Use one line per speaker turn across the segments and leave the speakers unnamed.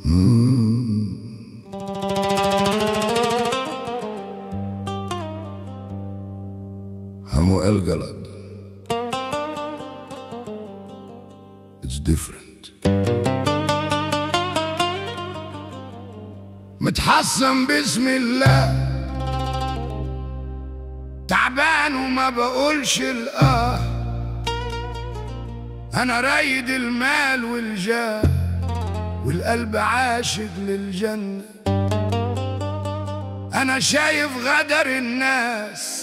همو القلب It's different متحصن بسم الله تعبان وما بقولش الاه انا رايد المال والجاه والقلب عاشق للجنة انا شايف غدر الناس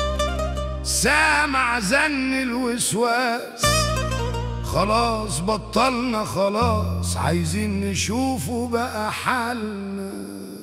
سامع زن الوسواس خلاص بطلنا خلاص عايزين نشوفه بقى حالنا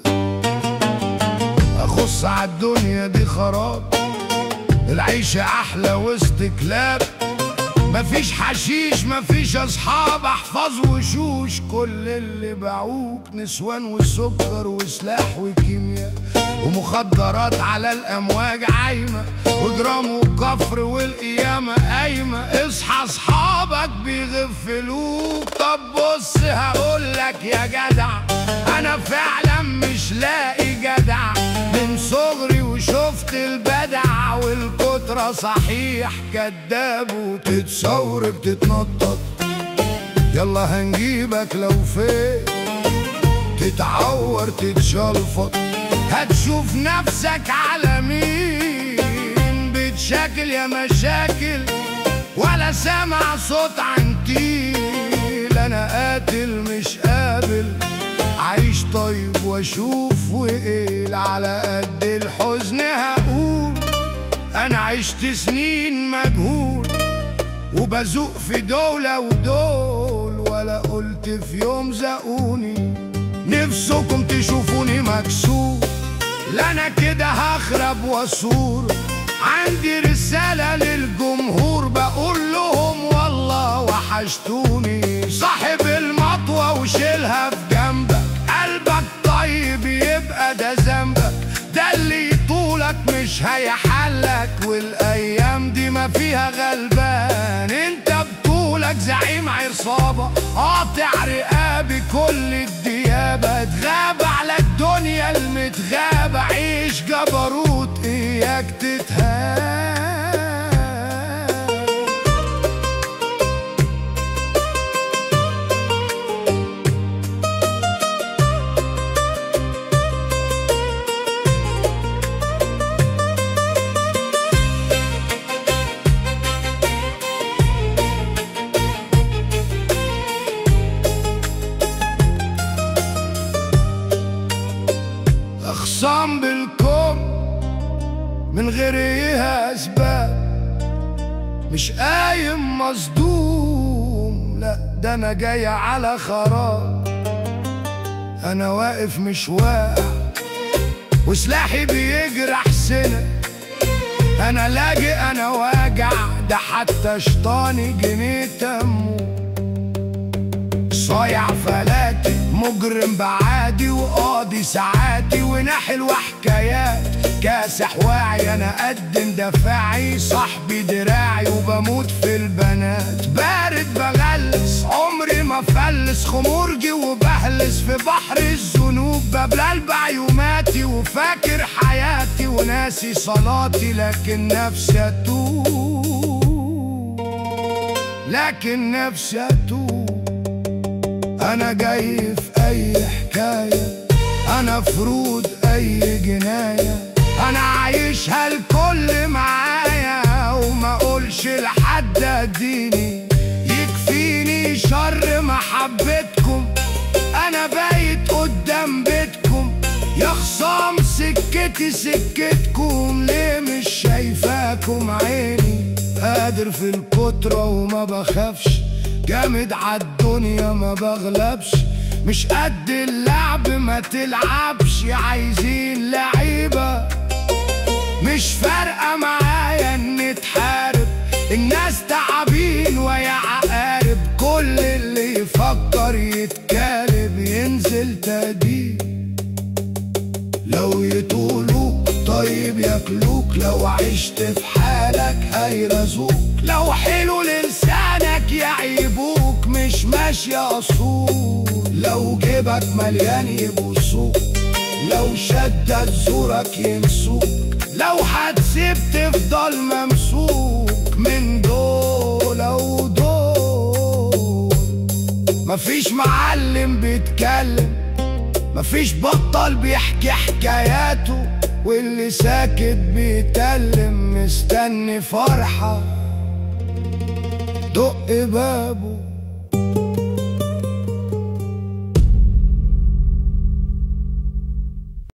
اخص عالدنيا دي خراب العيشة احلى وسط كلاب مفيش حشيش مفيش اصحاب احفظ وشوش كل اللي باعوك نسوان وسكر وسلاح وكيمياء ومخدرات على الامواج عايمه وجرام وكفر والقيامه قايمه اصحى اصحابك بيغفلوك طب بص هقولك يا جدع انا فعلا مش لاقي جدع من صغري وشفت البدع والكترة صحيح كداب وتتصور بتتنطط يلا هنجيبك لو فين تتعور تتشلفط هتشوف نفسك على مين بتشاكل يا مشاكل ولا سامع صوت عنتيل انا قاتل مش قابل عايش طيب واشوف وقيل على قد الحزن هقول انا عشت سنين مجهول وبزوق في دولة ودول ولا قلت في يوم زقوني نفسكم تشوفوني مكسور لا انا كده هخرب واسور عندي رسالة للجمهور بقول لهم والله وحشتوني صاحب المطوة وشيلها في جنبك قلبك طيب يبقى ده ذنبك ده اللي يطولك مش هيحلك والايام دي ما فيها غلبان انت بطولك زعيم عصابة قاطع رقابي كل الديابة تغاب على الدنيا المتغابة عيش جبروت اياك تتهاب اخصام بالكم من غير ايه اسباب مش قايم مصدوم لا ده انا جاي على خراب انا واقف مش واقع وسلاحي بيجرح سنة انا لاجئ انا واجع ده حتى شيطاني جنيه تمه صايع فلاتي مجرم بعادي وقاضي ساعاتي ونحل وحكايات كاسح واعي انا قد اندفاعي صاحبي دراعي وبموت في البنات بارد بغلس عمري ما فلس خمورجي وبهلس في بحر الذنوب ببلع بعيوماتي وفاكر حياتي وناسي صلاتي لكن نفسي اتوب لكن نفسي اتوب انا جاي في اي حكاية انا فرود اي جناية انا عايشها الكل معايا وما اقولش لحد اديني يكفيني شر محبتكم انا بايت قدام بيتكم يا خصام سكتي سكتكم ليه مش شايفاكم عيني قادر في الكترة وما بخافش جامد عالدنيا ما بغلبش مش قد اللعب ما تلعبش عايزين لعيبة مش فارقة معايا ان نتحارب الناس تعبين ويا عقارب كل اللي يفكر يتكالب ينزل تديب لو يطولوك طيب ياكلوك لو عشت في حالك هيرزوك لو حلو لسانك يعيبوك مش ماشية اصول لو جيبك مليان يبوسوك لو شدت زورك ينسوك لو هتسيب تفضل ممسوك من دول ودول مفيش معلم بيتكلم مفيش بطل بيحكي حكاياته واللي ساكت بيتكلم مستني فرحة دق بابه